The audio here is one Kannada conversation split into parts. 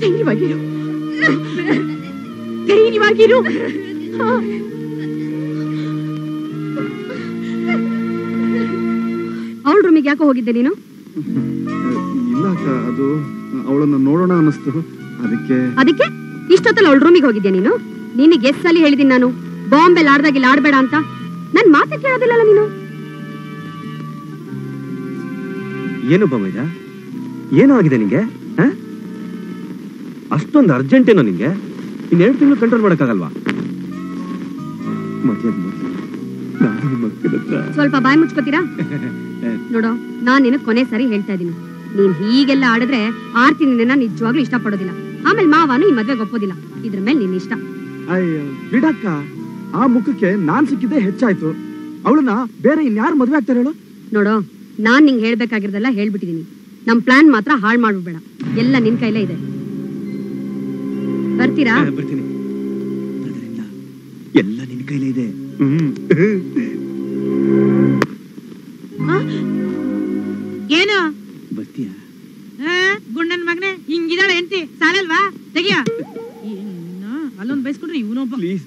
ಧೈರ್ಯವಾಗಿರು ಧೈರ್ಯವಾಗಿರು ಹಾ. ಅವಳ ರೂಮಿಗೆ ಯಾಕೋ ಹೋಗಿದ್ದೆ ನೀನು ಇಲ್ಲ ಅಕ್ಕ ಅದು ಅವಳನ್ನ ನೋಡೋಣ ಅನ್ನಿಸ್ತು ಅದಕ್ಕೆ ಅದಕ್ಕೆ ಇಷ್ಟೊತ್ತಲ್ಲ ಅವಳ ರೂಮಿಗೆ ಹೋಗಿದ್ಯಾ ನೀನು ನಿನಗೆ ಎಷ್ಟ್ ಸಲ ಹೇಳಿದೀನಿ ನಾನು ಬಾಂಬೆಲ್ ಆಡ್ದಾಗಿಲ್ಲ ಆಡ್ಬೇಡ ಅಂತ ನನ್ ಮಾತೆ ಕೇಳೋದಿಲ್ಲಲ್ಲ ನೀನು ಏನು ಬಮೈದ ಏನೋ ಆಗಿದೆ ನಿಂಗೆ ಹ? ಅಷ್ಟೊಂದು ಅರ್ಜೆಂಟ್ ಏನೋ ನಿಂಗೆ ಇನ್ನೆರಡು ತಿಂಗಳು ಕಂಟ್ರೋಲ್ ಮಾಡಕ್ಕಾಗಲ್ವಾ ಮರ್ಯಾದೆ ಮಾಡ್ತೀನಿ. ನಾನು ನಿಮ್ಮ ಅಕ್ಕನ ಹತ್ರ ಸ್ವಲ್ಪ ಬಾಯ್ ಮುಚ್ಕೋತೀರಾ ನೋಡೋ ನಾನ್ ನಿನಗ್ ಕೊನೆ ಸರಿ ಹೇಳ್ತಾ ಇದೀನಿ ನೀನ್ ಹೀಗೆಲ್ಲ ಆಡಿದ್ರೆ ಆರ್ತಿ ನಿನ್ನ ನಿಜವಾಗ್ಲೂ ಇಷ್ಟಪಡೋದಿಲ್ಲ ಆಮೇಲೆ ಮಾವನು ಈ ಮದ್ವೆಗೆ ಒಪ್ಪೋದಿಲ್ಲ ಇದ್ರ ಮೇಲೆ ನಿನ್ನ ಇಷ್ಟ ಅಯ್ಯೋ ಬಿಡಕ್ಕ ಆ ಮುಖಕ್ಕೆ ನಾನ್ ಸಿಕ್ಕಿದ್ದೆ ಹೆಚ್ಚಾಯ್ತು ಅವಳನ್ನ ಬೇರೆ ಇನ್ಯಾರು ಮದ್ವೆ ಆಗ್ತಾರೆ ಹೇಳು ನೋಡೋ ನಾನ್ ನಿಂಗೆ ಹೇಳ್ಬೇಕಾಗಿರೋದೆಲ್ಲ ಹೇಳ್ಬಿಟ್ಟಿದೀನಿ ನಮ್ ಪ್ಲಾನ್ ಮಾತ್ರ ಹಾಳ್ ಮಾಡ್ಬಿಡ್ಬೇಡ ಎಲ್ಲ ನಿನ್ ಕೈಲೇ ಇದೆ ಬರ್ತೀರಾ ಹಾ, ಬರ್ತೀನಿ ಅದರಿಂದ ಎಲ್ಲ ನಿನ್ ಕೈಲೇ ಇದೆ ಹ್ಮ್ ಏನು ಬರ್ತೀಯಾ ಆ, ಗುಂಡನ್ ಮಗನೆ ಹಿಂಗಿದಾಳೆ ಎಂತಿ ಸಾಲಲ್ವಾ ತೆಗಿಯ ಅಲ್ಲೊಂದ್ ಬೈಸ್ಕೊಂಡ್ರೆ ಇವನೊಬ್ಬ ಪ್ಲೀಸ್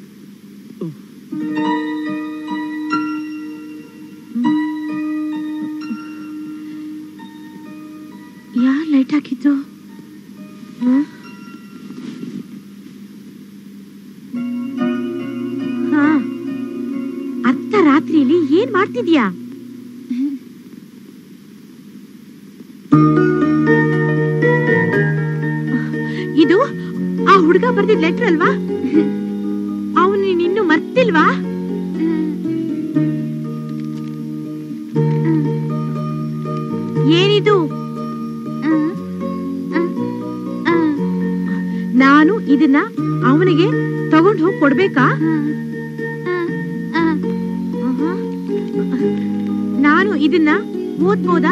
ಯಾರ್ ಲೈಟ್ ಹಾಕಿದ್ದು ಹಾ ಅರ್ಧ ರಾತ್ರಿಯಲ್ಲಿ ಏನ್ ಮಾಡ್ತಿದ್ಯಾ ಇದು ಆ ಹುಡುಗ ಬರ್ದಿದ್ ಲೆಟರ್ ಅಲ್ವಾ ಅವನು ನಿನ್ನು ಮರ್ತಿಲ್ವಾ ಏನಿದು ನಾನು ಇದನ್ನ ಅವನಿಗೆ ತಗೊಂಡು ಹೋಗಿ ಕೊಡ್ಬೇಕಾ ಆಹಾ. ನಾನು ಇದನ್ನ ಓದ್ಬೋದಾ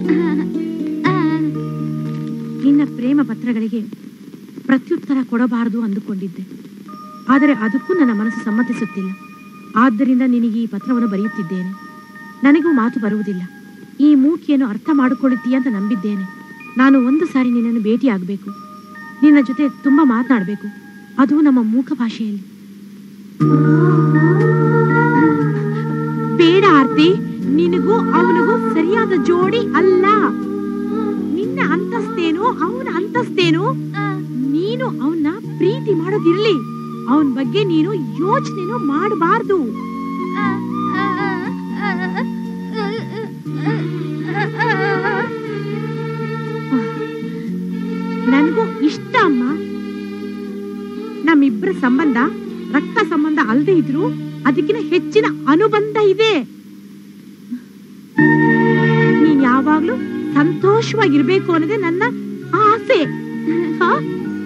ನಿನ್ನ ಪ್ರೇಮ ಪತ್ರಗಳಿಗೆ ಪ್ರತ್ಯುತ್ತರ ಕೊಡಬಾರದು ಅಂದುಕೊಂಡಿದ್ದೆ ಆದರೆ ಅದಕ್ಕೂ ನನ್ನ ಮನಸ್ಸು ಸಮ್ಮತಿಸುತ್ತಿಲ್ಲ ಆದ್ದರಿಂದ ನಿನಗೆ ಈ ಪತ್ರವನ್ನು ಬರೆಯುತ್ತಿದ್ದೇನೆ ನನಗೂ ಮಾತು ಬರುವುದಿಲ್ಲ ಈ ಮೂಕಿಯನ್ನು ಅರ್ಥ ಮಾಡಿಕೊಳ್ಳುತ್ತೀಯ ಅಂತ ನಂಬಿದ್ದೇನೆ ನಾನು ಒಂದು ಸಾರಿ ನಿನ್ನನ್ನು ಭೇಟಿಯಾಗಬೇಕು ನಿನ್ನ ಜೊತೆ ತುಂಬಾ ಮಾತನಾಡಬೇಕು ಅದು ನಮ್ಮ ಮೂಕ ಭಾಷೆಯಲ್ಲಿ ಬೇಡ ಆರ್ತಿ ನಿನಗೂ ಅವನಿಗೂ ಸರಿಯಾದ ಜೋಡಿ ಅಲ್ಲ ನಿನ್ನ ಅಂತಸ್ತೇನು ಅವನ ಅಂತಸ್ತೇನು ನೀನು ಅವನ್ನ ಪ್ರೀತಿ ಮಾಡೋದಿರ್ಲಿ ಅವನ ಬಗ್ಗೆ ನೀನು ಯೋಚನೆನೂ ಮಾಡಬಾರ್ದು ನನಗೂ ಇಷ್ಟ ಅಮ್ಮ ನಮ್ಮಿಬ್ಬರ ಸಂಬಂಧ ರಕ್ತ ಸಂಬಂಧ ಅಲ್ಲದೆ ಇದ್ರು ಅದಕ್ಕಿಂತ ಹೆಚ್ಚಿನ ಅನುಬಂಧ ಇದೆ ನೀನ್ ಯಾವಾಗ್ಲೂ ಸಂತೋಷವಾಗಿರ್ಬೇಕು ಅನ್ನೋದೇ ನನ್ನ ಆಸೆ ಹಾ?